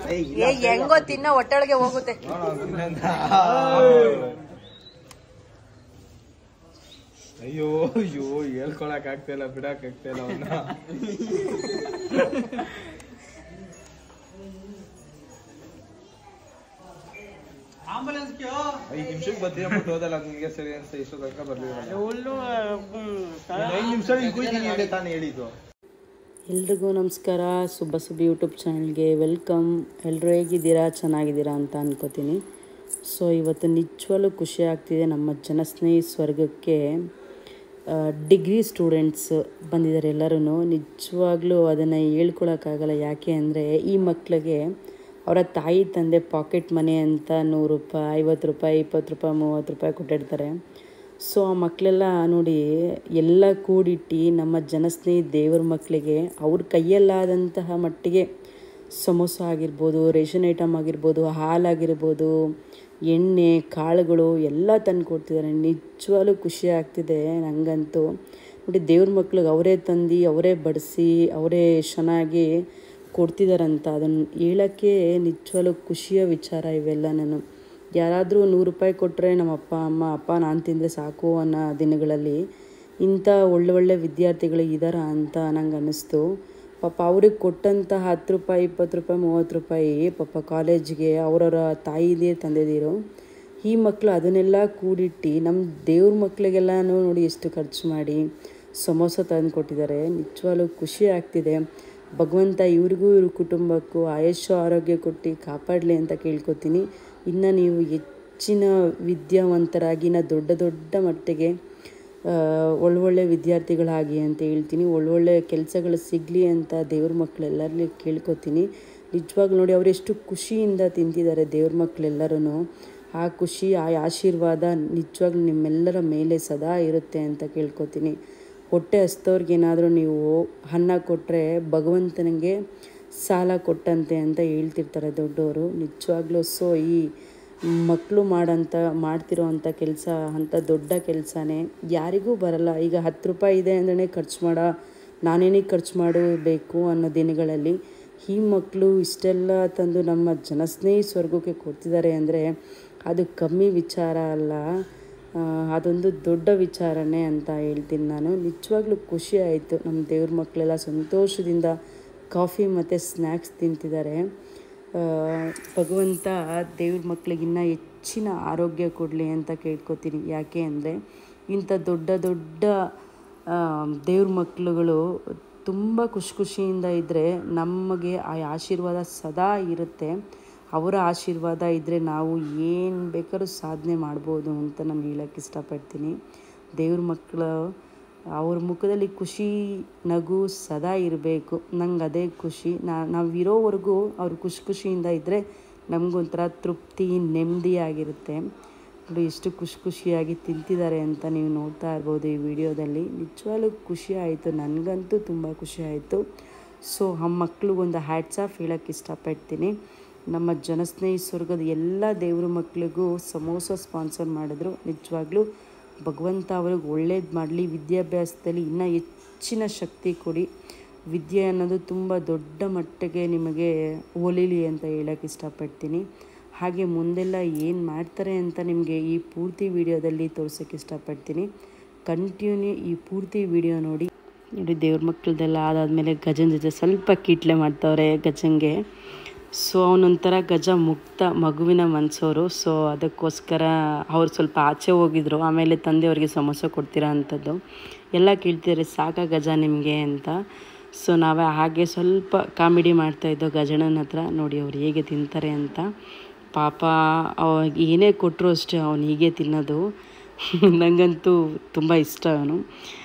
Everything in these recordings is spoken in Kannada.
ಏ ಹೆಂಗೋ ತಿನ್ನೋ ಹೊಟ್ಟೆೊಳಗೆ ಹೋಗುತ್ತೆ ಅಯ್ಯೋ ಅಯ್ಯೋ ಹೇಳ್ಕೊಳಕ್ ಆಗ್ತಾ ಇಲ್ಲ ಬಿಡಕ್ ಆಗ್ತಾ ಇಲ್ಲ ಅವನ್ನ ಐದು ನಿಮಿಷಕ್ಕೆ ಬರ್ತೀನಿ ಅಂದ್ಬಿಟ್ಟು ಹೋದಲ್ಲ ನಿಮ್ಗೆ ಸರಿ ಅನ್ಸ ಇಷ್ಟು ತನಕ ಬರ್ಲಿಲ್ಲ ಐದು ನಿಮಿಷ ಕುಯ್ತೀನಿ ಅಂತ ತಾನೇ ಹೇಳಿದ್ದು ಎಲ್ರಿಗೂ ನಮಸ್ಕಾರ ಸುಬ್ಬ ಸುಬ್ಬಿ ಯೂಟ್ಯೂಬ್ ಚಾನಲ್ಗೆ ವೆಲ್ಕಮ್ ಎಲ್ಲರೂ ಹೇಗಿದ್ದೀರಾ ಚೆನ್ನಾಗಿದ್ದೀರಾ ಅಂತ ಅನ್ಕೋತೀನಿ ಸೊ ಇವತ್ತು ನಿಜವಾಗ್ಲೂ ಖುಷಿ ಆಗ್ತಿದೆ ನಮ್ಮ ಜನಸ್ನೇಹಿ ಸ್ವರ್ಗಕ್ಕೆ ಡಿಗ್ರಿ ಸ್ಟೂಡೆಂಟ್ಸ್ ಬಂದಿದ್ದಾರೆ ಎಲ್ಲರೂ ನಿಜವಾಗ್ಲೂ ಅದನ್ನು ಹೇಳ್ಕೊಳಕ್ಕಾಗಲ್ಲ ಯಾಕೆ ಅಂದರೆ ಈ ಮಕ್ಕಳಿಗೆ ಅವರ ತಾಯಿ ತಂದೆ ಪಾಕೆಟ್ ಮನಿ ಅಂತ ನೂರು ರೂಪಾಯಿ ಐವತ್ತು ರೂಪಾಯಿ ಇಪ್ಪತ್ತು ರೂಪಾಯಿ ಮೂವತ್ತು ರೂಪಾಯಿ ಕೊಟ್ಟಿರ್ತಾರೆ ಸೊ ಆ ಮಕ್ಕಳೆಲ್ಲ ನೋಡಿ ಎಲ್ಲ ಕೂಡಿಟ್ಟು ನಮ್ಮ ಜನಸ್ನೇಹಿ ದೇವ್ರ ಮಕ್ಕಳಿಗೆ ಅವ್ರ ಕೈಯಲ್ಲಾದಂತಹ ಮಟ್ಟಿಗೆ ಸಮೋಸ ಆಗಿರ್ಬೋದು ರೇಷನ್ ಐಟಮ್ ಆಗಿರ್ಬೋದು ಹಾಲಾಗಿರ್ಬೋದು ಎಣ್ಣೆ ಕಾಳುಗಳು ಎಲ್ಲ ತಂದು ಕೊಡ್ತಿದ್ದಾರೆ ನಿಜವಾಗ್ಲೂ ಖುಷಿ ಆಗ್ತಿದೆ ನನಗಂತೂ ನೋಡಿ ದೇವ್ರ ಮಕ್ಳಿಗೆ ಅವರೇ ತಂದು ಅವರೇ ಬಡಿಸಿ ಅವರೇ ಚೆನ್ನಾಗಿ ಕೊಡ್ತಿದ್ದಾರಂತ ಅದನ್ನು ಹೇಳೋಕ್ಕೆ ನಿಜವಾಗ್ಲೂ ಖುಷಿಯ ವಿಚಾರ ಇವೆಲ್ಲ ನಾನು ಯಾರಾದರೂ ನೂರು ರೂಪಾಯಿ ಕೊಟ್ಟರೆ ನಮ್ಮ ಅಪ್ಪ ಅಮ್ಮ ಅಪ್ಪ ನಾನು ತಿಂದರೆ ಸಾಕು ಅನ್ನೋ ದಿನಗಳಲ್ಲಿ ಇಂಥ ಒಳ್ಳೆ ಒಳ್ಳೆ ವಿದ್ಯಾರ್ಥಿಗಳು ಇದ್ದಾರ ಅಂತ ನಂಗೆ ಅನ್ನಿಸ್ತು ಪಾಪ ಅವ್ರಿಗೆ ಕೊಟ್ಟಂಥ ಹತ್ತು ರೂಪಾಯಿ ಇಪ್ಪತ್ತು ರೂಪಾಯಿ ಮೂವತ್ತು ರೂಪಾಯಿ ಪಾಪ ಕಾಲೇಜಿಗೆ ಅವರವರ ತಾಯಿದೇ ತಂದೆದಿರು ಈ ಮಕ್ಕಳು ಅದನ್ನೆಲ್ಲ ಕೂಡಿಟ್ಟು ನಮ್ಮ ದೇವ್ರ ಮಕ್ಕಳಿಗೆಲ್ಲ ನೋಡಿ ಎಷ್ಟು ಖರ್ಚು ಮಾಡಿ ಸಮೋಸ ತಂದು ಕೊಟ್ಟಿದ್ದಾರೆ ನಿಜವಾಗ್ಲೂ ಖುಷಿ ಆಗ್ತಿದೆ ಭಗವಂತ ಇವ್ರಿಗೂ ಇವ್ರ ಕುಟುಂಬಕ್ಕೂ ಆಯುಷ್ಯ ಆರೋಗ್ಯ ಕೊಟ್ಟು ಕಾಪಾಡಲಿ ಅಂತ ಕೇಳ್ಕೊತೀನಿ ಇನ್ನು ನೀವು ಹೆಚ್ಚಿನ ವಿದ್ಯಾವಂತರಾಗಿ ಇನ್ನು ದೊಡ್ಡ ದೊಡ್ಡ ಮಟ್ಟಿಗೆ ಒಳ್ಳೊಳ್ಳೆ ವಿದ್ಯಾರ್ಥಿಗಳಾಗಿ ಅಂತ ಹೇಳ್ತೀನಿ ಒಳ್ಳೊಳ್ಳೆ ಕೆಲಸಗಳು ಸಿಗಲಿ ಅಂತ ದೇವ್ರ ಮಕ್ಕಳೆಲ್ಲರಲ್ಲಿ ಕೇಳ್ಕೊತೀನಿ ನಿಜವಾಗ್ಲೂ ನೋಡಿ ಅವ್ರು ಎಷ್ಟು ಖುಷಿಯಿಂದ ತಿಂತಿದ್ದಾರೆ ದೇವ್ರ ಮಕ್ಕಳೆಲ್ಲರೂ ಆ ಖುಷಿ ಆ ಆಶೀರ್ವಾದ ನಿಜವಾಗ್ಲೂ ನಿಮ್ಮೆಲ್ಲರ ಮೇಲೆ ಸದಾ ಇರುತ್ತೆ ಅಂತ ಕೇಳ್ಕೊತೀನಿ ಹೊಟ್ಟೆ ಹಸ್ತವ್ರಿಗೇನಾದರೂ ನೀವು ಅನ್ನ ಕೊಟ್ಟರೆ ಭಗವಂತನಿಗೆ ಸಾಲ ಕೊಟ್ಟಂತೆ ಅಂತ ಹೇಳ್ತಿರ್ತಾರೆ ದೊಡ್ಡವರು ನಿಜವಾಗ್ಲೂ ಸೊ ಈ ಮಕ್ಕಳು ಮಾಡೋಂಥ ಮಾಡ್ತಿರೋ ಅಂಥ ಕೆಲಸ ಅಂಥ ದೊಡ್ಡ ಕೆಲಸನೇ ಯಾರಿಗೂ ಬರಲ್ಲ ಈಗ ಹತ್ತು ರೂಪಾಯಿ ಇದೆ ಅಂದ್ರೆ ಖರ್ಚು ಮಾಡೋ ನಾನೇನಿಗೆ ಖರ್ಚು ಮಾಡಬೇಕು ಅನ್ನೋ ದಿನಗಳಲ್ಲಿ ಈ ಮಕ್ಕಳು ಇಷ್ಟೆಲ್ಲ ತಂದು ನಮ್ಮ ಜನಸ್ನೇಹಿ ಸ್ವರ್ಗಕ್ಕೆ ಕೊಡ್ತಿದ್ದಾರೆ ಅಂದರೆ ಅದು ಕಮ್ಮಿ ವಿಚಾರ ಅಲ್ಲ ಅದೊಂದು ದೊಡ್ಡ ವಿಚಾರನೇ ಅಂತ ಹೇಳ್ತೀನಿ ನಾನು ನಿಜವಾಗ್ಲೂ ಖುಷಿ ಆಯಿತು ನಮ್ಮ ದೇವ್ರ ಮಕ್ಕಳೆಲ್ಲ ಸಂತೋಷದಿಂದ ಕಾಫಿ ಮತ್ತು ಸ್ನ್ಯಾಕ್ಸ್ ತಿಂತಿದ್ದಾರೆ ಭಗವಂತ ದೇವ್ರ ಮಕ್ಕಳಿಗಿನ್ನ ಹೆಚ್ಚಿನ ಆರೋಗ್ಯ ಕೊಡಲಿ ಅಂತ ಕೇಳ್ಕೊತೀನಿ ಯಾಕೆ ಅಂದರೆ ಇಂಥ ದೊಡ್ಡ ದೊಡ್ಡ ದೇವ್ರ ಮಕ್ಕಳುಗಳು ತುಂಬ ಖುಷಿ ಖುಷಿಯಿಂದ ಇದ್ದರೆ ನಮಗೆ ಆ ಆಶೀರ್ವಾದ ಸದಾ ಇರುತ್ತೆ ಅವರ ಆಶೀರ್ವಾದ ಇದ್ದರೆ ನಾವು ಏನು ಬೇಕಾದ್ರೂ ಸಾಧನೆ ಮಾಡ್ಬೋದು ಅಂತ ನಾನು ಹೇಳೋಕ್ಕೆ ಇಷ್ಟಪಡ್ತೀನಿ ದೇವ್ರ ಮಕ್ಕಳು ಅವ್ರ ಮುಖದಲ್ಲಿ ಖುಷಿ ನಗು ಸದಾ ಇರಬೇಕು ನಂಗೆ ಅದೇ ಖುಷಿ ನಾ ನಾವು ಇರೋವರೆಗೂ ಅವ್ರು ಖುಷಿ ಖುಷಿಯಿಂದ ಇದ್ದರೆ ನಮಗೊಂಥರ ತೃಪ್ತಿ ನೆಮ್ಮದಿಯಾಗಿರುತ್ತೆ ನೋಡಿ ಎಷ್ಟು ಖುಷಿ ಖುಷಿಯಾಗಿ ತಿಂತಿದ್ದಾರೆ ಅಂತ ನೀವು ನೋಡ್ತಾ ಇರ್ಬೋದು ಈ ವಿಡಿಯೋದಲ್ಲಿ ನಿಜವಾಗ್ಲೂ ಖುಷಿ ಆಯಿತು ನನಗಂತೂ ತುಂಬ ಖುಷಿ ಆಯಿತು ಸೊ ಆ ಮಕ್ಳಿಗೊಂದು ಹ್ಯಾಟ್ಸ್ ಆಫ್ ಹೇಳೋಕ್ಕೆ ಇಷ್ಟಪಡ್ತೀನಿ ನಮ್ಮ ಜನಸ್ನೇಹಿ ಸ್ವರ್ಗದ ಎಲ್ಲ ದೇವ್ರ ಮಕ್ಕಳಿಗೂ ಸಮೋಸ ಸ್ಪಾನ್ಸರ್ ಮಾಡಿದ್ರು ನಿಜವಾಗ್ಲೂ ಭಗವಂತ ಅವ್ರಿಗೆ ಒಳ್ಳೇದು ಮಾಡಲಿ ವಿದ್ಯಾಭ್ಯಾಸದಲ್ಲಿ ಇನ್ನೂ ಹೆಚ್ಚಿನ ಶಕ್ತಿ ಕೊಡಿ ವಿದ್ಯೆ ಅನ್ನೋದು ತುಂಬ ದೊಡ್ಡ ಮಟ್ಟಿಗೆ ನಿಮಗೆ ಒಲಿಲಿ ಅಂತ ಹೇಳೋಕ್ಕೆ ಇಷ್ಟಪಡ್ತೀನಿ ಹಾಗೆ ಮುಂದೆಲ್ಲ ಏನು ಮಾಡ್ತಾರೆ ಅಂತ ನಿಮಗೆ ಈ ಪೂರ್ತಿ ವಿಡಿಯೋದಲ್ಲಿ ತೋರ್ಸೋಕ್ಕೆ ಇಷ್ಟಪಡ್ತೀನಿ ಕಂಟಿನ್ಯೂ ಈ ಪೂರ್ತಿ ವಿಡಿಯೋ ನೋಡಿ ನೋಡಿ ದೇವ್ರ ಮಕ್ಕಳದೆಲ್ಲ ಅದಾದಮೇಲೆ ಗಜನ ಜೊತೆ ಸ್ವಲ್ಪ ಕೀಟ್ಲೆ ಮಾಡ್ತವ್ರೆ ಗಜಂಗೆ ಸೊ ಅವನೊಂಥರ ಗಜ ಮುಕ್ತ ಮಗುವಿನ ಮನಸ್ಸವರು ಸೊ ಅದಕ್ಕೋಸ್ಕರ ಅವ್ರು ಸ್ವಲ್ಪ ಆಚೆ ಹೋಗಿದ್ರು ಆಮೇಲೆ ತಂದೆಯವ್ರಿಗೆ ಸಮೋಸ ಕೊಡ್ತೀರಾ ಅಂಥದ್ದು ಎಲ್ಲ ಕೇಳ್ತಿದ್ದಾರೆ ಸಾಕ ಗಜ ನಿಮಗೆ ಅಂತ ಸೊ ನಾವೇ ಹಾಗೆ ಸ್ವಲ್ಪ ಕಾಮಿಡಿ ಮಾಡ್ತಾಯಿದ್ದೋ ಗಜಣ್ಣನ ಹತ್ರ ನೋಡಿ ಅವ್ರು ಹೇಗೆ ತಿಂತಾರೆ ಅಂತ ಪಾಪ ಅವ ಏನೇ ಕೊಟ್ಟರು ಅಷ್ಟೇ ಅವನು ಹೀಗೆ ತಿನ್ನೋದು ನನಗಂತೂ ತುಂಬ ಇಷ್ಟ ಅವನು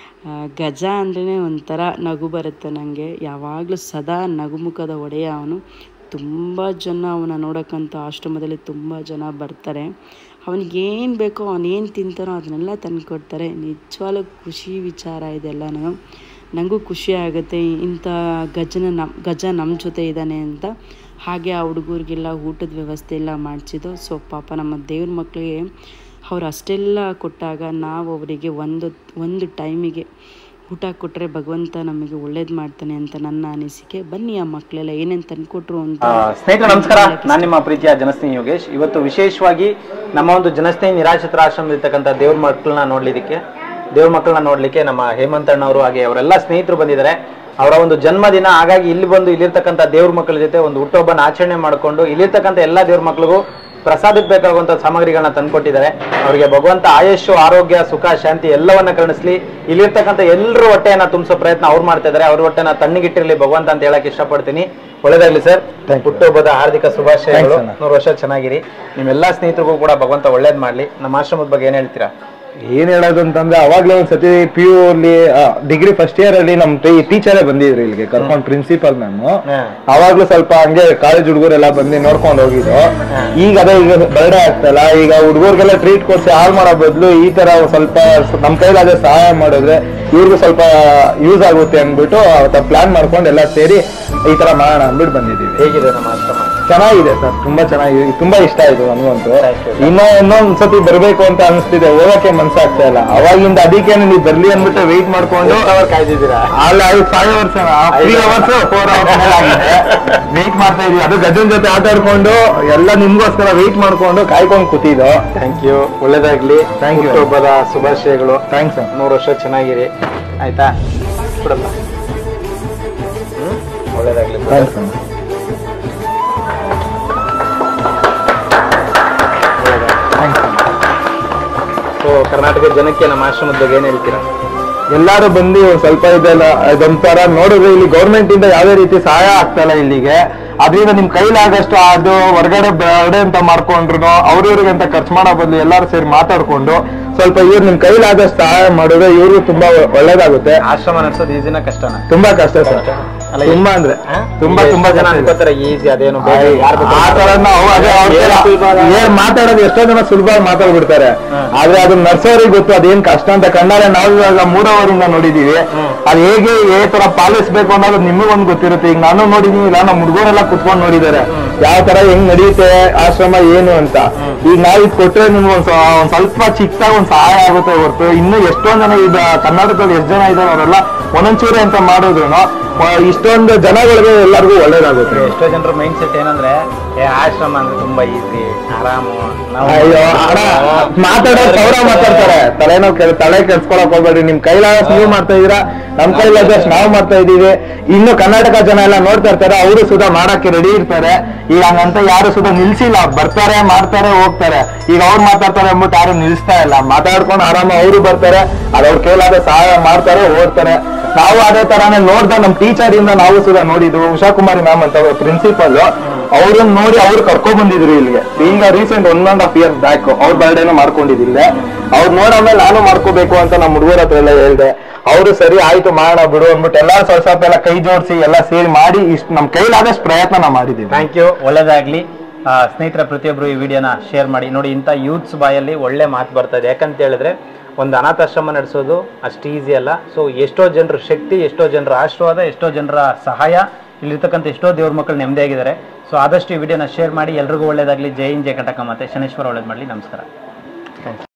ಗಜ ಅಂದ್ರೇ ಒಂಥರ ನಗು ಬರುತ್ತೆ ನನಗೆ ಯಾವಾಗಲೂ ಸದಾ ನಗುಮುಖದ ಒಡೆಯ ಅವನು ತುಂಬ ಜನ ಅವನ ನೋಡೋಕ್ಕಂತ ಆಶ್ರಮದಲ್ಲಿ ತುಂಬ ಜನ ಬರ್ತಾರೆ ಅವನಿಗೇನು ಬೇಕೋ ಅವನೇನು ತಿಂತಾನೋ ಅದನ್ನೆಲ್ಲ ತಂದು ಕೊಡ್ತಾರೆ ನಿಜವಾಗ್ಲೂ ಖುಷಿ ವಿಚಾರ ಇದೆಲ್ಲನೂ ನನಗೂ ಖುಷಿ ಆಗುತ್ತೆ ಇಂಥ ಗಜನ ನಮ್ಮ ಗಜ ನಮ್ಮ ಜೊತೆ ಇದ್ದಾನೆ ಅಂತ ಹಾಗೆ ಆ ಹುಡುಗರಿಗೆಲ್ಲ ಊಟದ ವ್ಯವಸ್ಥೆ ಎಲ್ಲ ಮಾಡಿಸಿದ್ದು ಸೊ ಪಾಪ ನಮ್ಮ ದೇವ್ರ ಮಕ್ಕಳಿಗೆ ಅವ್ರು ಅಷ್ಟೆಲ್ಲ ಕೊಟ್ಟಾಗ ನಾವು ಅವರಿಗೆ ಒಂದು ಒಂದು ಟೈಮಿಗೆ ಊಟ ಕೊಟ್ಟರೆ ಭಗವಂತ ನಮಗೆ ಒಳ್ಳೇದು ಮಾಡ್ತಾನೆ ಅಂತ ನನ್ನ ಅನಿಸಿಕೆ ಬನ್ನಿ ಆ ಮಕ್ಕಳೆಲ್ಲ ಏನೇನು ತಂದ್ಕೊಟ್ರು ಅಂತ ಆ, ಸ್ನೇಹಿತರೆ ನಮಸ್ಕಾರ ನಾನು ನಿಮ್ಮ ಪ್ರೀತಿಯ ಜನಸ್ನೇಹಿ ಯೋಗೇಶ್ ಇವತ್ತು ವಿಶೇಷವಾಗಿ ನಮ್ಮ ಒಂದು ಜನಸ್ನೇಹಿ ನಿರಾಶ್ರಿತರ ಆಶ್ರಮದಲ್ಲಿರ್ತಕ್ಕಂಥ ದೇವ್ರ ಮಕ್ಕಳನ್ನ ನೋಡ್ಲಿಕ್ಕೆ ದೇವ್ರ ಮಕ್ಕಳನ್ನ ನೋಡ್ಲಿಕ್ಕೆ ನಮ್ಮ ಹೇಮಂತ್ ಅಣ್ಣವರು ಹಾಗೆ ಅವರೆಲ್ಲ ಸ್ನೇಹಿತರು ಬಂದಿದ್ದಾರೆ ಅವರ ಒಂದು ಜನ್ಮದಿನ ಹಾಗಾಗಿ ಇಲ್ಲಿ ಬಂದು ಇಲ್ಲಿರ್ತಕ್ಕಂಥ ದೇವ್ರ ಮಕ್ಕಳ ಜೊತೆ ಒಂದು ಹುಟ್ಟುಹಬ್ಬನ ಆಚರಣೆ ಮಾಡಿಕೊಂಡು ಇಲ್ಲಿರ್ತಕ್ಕಂಥ ಎಲ್ಲ ದೇವ್ರ ಮಕ್ಕಳಿಗೂ ಪ್ರಸಾದಕ್ಕೆ ಬೇಕಾಗುವಂತ ಸಾಮಗ್ರಿಗಳನ್ನ ತಂದ್ಕೊಟ್ಟಿದ್ದಾರೆ ಅವರಿಗೆ ಭಗವಂತ ಆಯುಷು ಆರೋಗ್ಯ ಸುಖ ಶಾಂತಿ ಎಲ್ಲವನ್ನ ಕರುಣಿಸ್ಲಿ ಇಲ್ಲಿರ್ತಕ್ಕಂಥ ಎಲ್ಲರ ಹೊಟ್ಟೆಯನ್ನ ತುಂಬಿಸೋ ಪ್ರಯತ್ನ ಅವ್ರು ಮಾಡ್ತಾ ಇದ್ದಾರೆ ಅವ್ರ ಹೊಟ್ಟೆನ ತಣ್ಣಗಿಟ್ಟಿರ್ಲಿ ಭಗವಂತ ಅಂತ ಹೇಳಕ್ ಇಷ್ಟಪಡ್ತೀನಿ ಒಳ್ಳೇದಾಗ್ಲಿ ಸರ್ ಹುಟ್ಟುಹಬ್ಬದ ಹಾರ್ದಿಕ ಶುಭಾಶಯಗಳು ನೂರು ವರ್ಷ ಚೆನ್ನಾಗಿರಿ ನಿಮ್ಮೆಲ್ಲಾ ಸ್ನೇಹಿತರಿಗೂ ಕೂಡ ಭಗವಂತ ಒಳ್ಳೇದ್ ಮಾಡ್ಲಿ ನಮ್ಮ ಆಶ್ರಮದ ಬಗ್ಗೆ ಏನ್ ಹೇಳ್ತೀರಾ ಏನ್ ಹೇಳೋದು ಅಂತಂದ್ರೆ ಅವಾಗ್ಲೇ ಒಂದ್ ಸತಿ ಪಿ ಯು ಅಲ್ಲಿ ಡಿಗ್ರಿ ಫಸ್ಟ್ ಇಯರ್ ಅಲ್ಲಿ ನಮ್ ಟೀಚರೇ ಬಂದಿದ್ರು ಇಲ್ಲಿಗೆ ಕರ್ಕೊಂಡ್ ಪ್ರಿನ್ಸಿಪಲ್ ಮ್ಯಾಮ್ ಅವಾಗ್ಲೂ ಸ್ವಲ್ಪ ಹಂಗೆ ಕಾಲೇಜ್ ಹುಡುಗರೆಲ್ಲ ಬಂದು ನೋಡ್ಕೊಂಡು ಹೋಗಿದ್ದು ಈಗ ಅದೇ ಈಗ ಬರ್ಡೇ ಆಗ್ತಲ್ಲ ಈಗ ಹುಡುಗರಿಗೆಲ್ಲ ಟ್ರೀಟ್ ಕೊಡ್ಸಿ ಹಾಳು ಮಾಡೋ ಬದಲು ಈ ತರ ಒಂದ್ ಸ್ವಲ್ಪ ನಮ್ ಕೈಲಾದ್ರೆ ಸಹಾಯ ಮಾಡಿದ್ರೆ ಇವ್ರಿಗೂ ಸ್ವಲ್ಪ ಯೂಸ್ ಆಗುತ್ತೆ ಅಂದ್ಬಿಟ್ಟು ಅವತ್ತ ಪ್ಲಾನ್ ಮಾಡ್ಕೊಂಡು ಎಲ್ಲ ಸೇರಿ ಈ ತರ ಮಾಡೋಣ ಅಂದ್ಬಿಟ್ಟು ಬಂದಿದ್ದೀವಿ ಹೇಗಿದೆ ನಮ್ಮ ಆಶ್ರಮ ಚೆನ್ನಾಗಿದೆ ಸರ್ ತುಂಬಾ ಚೆನ್ನಾಗಿದೆ ತುಂಬಾ ಇಷ್ಟ ಆಯ್ತು ನನಗಂತೂ Thank you. ಇನ್ನೂ ಇನ್ನೊಂದ್ ಸತಿ ಬರ್ಬೇಕು ಅಂತ ಅನಿಸ್ತಿದೆ ಹೋಗಕ್ಕೆ ಮನ್ಸಾಗ್ತಾ ಇಲ್ಲ ಅವಾಗಿಂದ ಅದಕ್ಕೆ ನೀವು ಬರ್ಲಿ ಅಂದ್ಬಿಟ್ಟು ವೆಯ್ಟ್ ಮಾಡ್ಕೊಂಡು ಕಾಯ್ದಿದ್ದೀರಾ ಅಲ್ಲ ಅದು five hours three hours four hours ಆಗಿದೆ ವೆಯ್ಟ್ ಮಾಡ್ತಾ ಇದೀವಿ ಅದು ಗಜನ್ ಜೊತೆ ಆಟ ಆಡ್ಕೊಂಡು ಎಲ್ಲ ನಿಮ್ಗೋಸ್ಕರ ವೆಯ್ಟ್ ಮಾಡ್ಕೊಂಡು ಕಾಯ್ಕೊಂಡು ಕೂತಿದ್ದು ಥ್ಯಾಂಕ್ ಯು ಒಳ್ಳೇದಾಗ್ಲಿ Thank you. ಹುಟ್ಟುಹಬ್ಬದ ಶುಭಾಶಯಗಳು ಥ್ಯಾಂಕ್ಸ್ ಸರ್ ನೂರು ವರ್ಷ ಚೆನ್ನಾಗಿರಿ ಆಯ್ತಾ ಕೊಡಪ್ಪ ಹ್ಮ್? ಒಳ್ಳೇದಾಗ್ಲಿ thanks sir thanks sir so Karnataka ಜನಕ್ಕೆ ನಮ್ಮ ಆಶ್ರಮದ ಬಗ್ಗೆ ಏನ್ ಹೇಳ್ತೀರಾ ಎಲ್ಲಾರು ಬಂದು ಒಂದ್ ಸ್ವಲ್ಪ ಇದೆಲ್ಲ ಇದೊಂಥರ ನೋಡಿದ್ರೆ ಇಲ್ಲಿ ಗೌರ್ಮೆಂಟ್ ಇಂದ ಯಾವ್ದೇ ರೀತಿ ಸಹಾಯ ಆಗ್ತಾ ಇಲ್ಲ ಇಲ್ಲಿಗೆ ಅದರಿಂದ ನಿಮ್ ಕೈಲಾಗಷ್ಟು ಅದು ಹೊರಗಡೆ ಬರ್ಡೆ ಅಂತ ಮಾಡ್ಕೊಂಡ್ರು ಅವ್ರಿವ್ರಿಗೆ ಅಂತ ಖರ್ಚು ಮಾಡೋ ಬದಲು ಎಲ್ಲಾರು ಸೇರಿ ಮಾತಾಡ್ಕೊಂಡು ಸ್ವಲ್ಪ ಇವ್ರು ನಿಮ್ ಕೈಲಾದಷ್ಟು ಸಹಾಯ ಮಾಡಿದ್ರೆ ಇವ್ರಿಗೂ ತುಂಬಾ ಒಳ್ಳೇದಾಗುತ್ತೆ ಆಶ್ರಮ ನಡೆಸೋದು ಈಸಿನ ಕಷ್ಟನ ತುಂಬಾ ಕಷ್ಟ ಸರ್ ಅಲ್ಲ, ತುಂಬಾ ಅಂದ್ರೆ ತುಂಬಾ ತುಂಬಾ ಜನ ಜನ ಅನ್ಕೋತಾರೆ ಈಸಿ ಅದೇನು ಬೇಗ ಆಯ್, ಯಾರ್ ಬೇಕಾದ್ರೂ ಆ ತರ ನಾವು ಅದೇ ಅವ್ರ ಏನ್ ತರ ಸುಲಭ ಅಲ್ಲ. ಏನ್ ಮಾತಾಡೋದು ಎಷ್ಟೋ ಜನ ಸುಲಭವಾಗಿ ಮಾತಾಡ್ಬಿಡ್ತಾರೆ ಆದ್ರೆ ಅದನ್ನ ನರ್ಸೋರಿಗೆ ಗೊತ್ತು ಅದೇನ್ ಕಷ್ಟ ಅಂತ ಕಣ್ಣಾರೆ ನಾವು ಇವಾಗ ಮೂರವರಿಂದ ನೋಡಿದೀವಿ ಅದ್ ಹೇಗೆ ಏ ತರ ಪಾಲಿಸ್ಬೇಕು ಅನ್ನೋದು ನಿಮಗೊಂದು ಗೊತ್ತಿರುತ್ತೆ ಈಗ ನಾನು ನೋಡಿದೀನಿ ಇಲ್ಲ ನಮ್ಮ ಹುಡುಗರೆಲ್ಲ ಕುತ್ಕೊಂಡು ನೋಡಿದ್ದಾರೆ ಯಾವ ತರ ಹೆಂಗ್ ನಡೆಯುತ್ತೆ ಆಶ್ರಮ ಏನು ಅಂತ ಈಗ ನಾವ್ ಇದ್ ಕೊಟ್ರೆ ನಿಮ್ಗೆ ಒಂದ್ ಸ್ವ- ಒಂದ್ ಸ್ವಲ್ಪ ಚಿಕ್ಕದಾಗಿ ಒಂದ್ ಸಹಾಯ ಆಗುತ್ತೆ ಹೊರತು ಇನ್ನು ಎಷ್ಟೊಂದ್ ಜನ ಈಗ ಕರ್ನಾಟಕದಲ್ಲಿ ಎಷ್ಟು ಜನ ಇದ್ದಾರೆ ಅವರೆಲ್ಲ ಒಂದೊಂಚೂರಿ ಅಂತ ಮಾಡಿದ್ರು ಇಷ್ಟೊಂದು ಜನಗಳಿಗೆ ಎಲ್ಲರಿಗೂ ಒಳ್ಳೇದಾಗುತ್ತೆ ಎಷ್ಟೋ ಜನರ ಮೈಂಡ್ ಸೆಟ್ ಏನಂದ್ರೆ ಏ ಆಶ್ರಮ ಅಂದ್ರೆ ತುಂಬಾ ಈಸಿ ಆರಾಮು ನಾವು ಅಯ್ಯೋ ಅಣ್ಣ ಮಾತಾಡೋದು ಸಾವಿರ ಮಾತಾಡ್ತಾರೆ ತಲೆನೋವು ಕೆಲ್ ತಲೆ ಕೆಡ್ಸ್ಕೊಳಕ್ ಹೋಗ್ಬೇಡ್ರಿ ನಿಮ್ ಕೈಲಾದಷ್ಟು ನೀವು ಮಾಡ್ತಾ ಇದೀರಾ ನಮ್ ಕೈಲಾದಷ್ಟು ನಾವು ಮಾಡ್ತಾ ಇದೀವಿ ಇನ್ನು ಕರ್ನಾಟಕ ಜನ ಎಲ್ಲ ನೋಡ್ತಾ ಇರ್ತಾರೆ ಅವರು ಸುಧಾ ಮಾಡಕ್ಕೆ ರೆಡಿ ಇರ್ತಾರೆ ಈಗ ಹಂಗಂತ ಯಾರು ಸುಧಾ ನಿಲ್ಸಿಲ್ಲ ಬರ್ತಾರೆ ಮಾಡ್ತಾರೆ ಹೋಗ್ತಾರೆ ಈಗ ಅವ್ರು ಮಾತಾಡ್ತಾರೆ ಅಂದ್ಬಿಟ್ಟು ಯಾರು ನಿಲ್ಸ್ತಾ ಇಲ್ಲ ಮಾತಾಡ್ಕೊಂಡು ಆರಾಮ ಅವರು ಬರ್ತಾರೆ ಅದ್ ಅವ್ರ ಕೈಲಾದ ಸಹಾಯ ಮಾಡ್ತಾರೆ ಓಡ್ತಾರೆ ನಾವು ಅದೇ ತರಾನೇ ನೋಡ್ದ ನಮ್ ಟೀಚರ್ ಇಂದ ನಾವು ಸುಧಾ ನೋಡಿದ್ವು ಉಷಾ ಕುಮಾರಿ ಮ್ಯಾಮ್ ಅಂತ ಪ್ರಿನ್ಸಿಪಲ್ ಅವ್ರನ್ನ ನೋಡಿ ಅವ್ರು ಕರ್ಕೊಂಡ್ ಬಂದಿದ್ರು ಇಲ್ಲಿಗೆ ಈಗ recent one and half years back ಅವ್ರ ಬರ್ಡೇನ ಮಾಡ್ಕೊಂಡಿದ್ದಿಲ್ಲ ಅವ್ರು ನೋಡಾದ್ಮೇಲೆ ನಾನು ಮಾಡ್ಕೋಬೇಕು ಅಂತ ನಮ್ಮ ಹುಡುಗರ ಹತ್ರ ಎಲ್ಲ ಹೇಳ್ದೆ ಅವರು ಸರಿ ಆಯ್ತು ಮಾಡೋಣ ಬಿಡು ಅಂದ್ಬಿಟ್ಟು ಎಲ್ಲಾ ಸ್ವಲ್ಪ ಸ್ವಲ್ಪ ಎಲ್ಲ ಕೈ ಜೋಡಿಸಿ ಎಲ್ಲ ಸೇರಿ ಮಾಡಿ ಇಷ್ಟು ನಮ್ ಕೈಲಾದಷ್ಟು ಪ್ರಯತ್ನ ನಾವು ಮಾಡಿದೀವಿ ಥ್ಯಾಂಕ್ ಯು ಒಳ್ಳೇದಾಗ್ಲಿ ಆ, ಸ್ನೇಹಿತರ ಪ್ರತಿಯೊಬ್ಬರು ಈ ವಿಡಿಯೋನ ಶೇರ್ ಮಾಡಿ ನೋಡಿ ಇಂಥ ಯೂತ್ಸ್ ಬಾಯಲ್ಲಿ ಒಳ್ಳೆ ಮಾತು ಬರ್ತದೆ ಯಾಕಂತ ಹೇಳಿದ್ರೆ ಒಂದು ಅನಾಥಾಶ್ರಮ ನಡೆಸೋದು ಅಷ್ಟು ಈಸಿ ಅಲ್ಲ ಸೊ ಎಷ್ಟೋ ಜನರ ಶಕ್ತಿ ಎಷ್ಟೋ ಜನರ ಆಶೀರ್ವಾದ ಎಷ್ಟೋ ಜನರ ಸಹಾಯ ಇಲ್ಲಿರ್ತಕ್ಕಂಥ ಎಷ್ಟೋ ದೇವ್ರ ಮಕ್ಕಳು ನೆಮ್ಮದಿಯಾಗಿದ್ದಾರೆ ಸೊ ಆದಷ್ಟು ಈ ವಿಡಿಯೋನ ಶೇರ್ ಮಾಡಿ ಎಲ್ರಿಗೂ ಒಳ್ಳೇದಾಗಲಿ ಜೈ ಇನ್ ಜಯ ಕಟಕ ಮತ್ತೆ ಶನೇಶ್ವರ ಒಳ್ಳೇದು ಮಾಡಲಿ ನಮಸ್ಕಾರ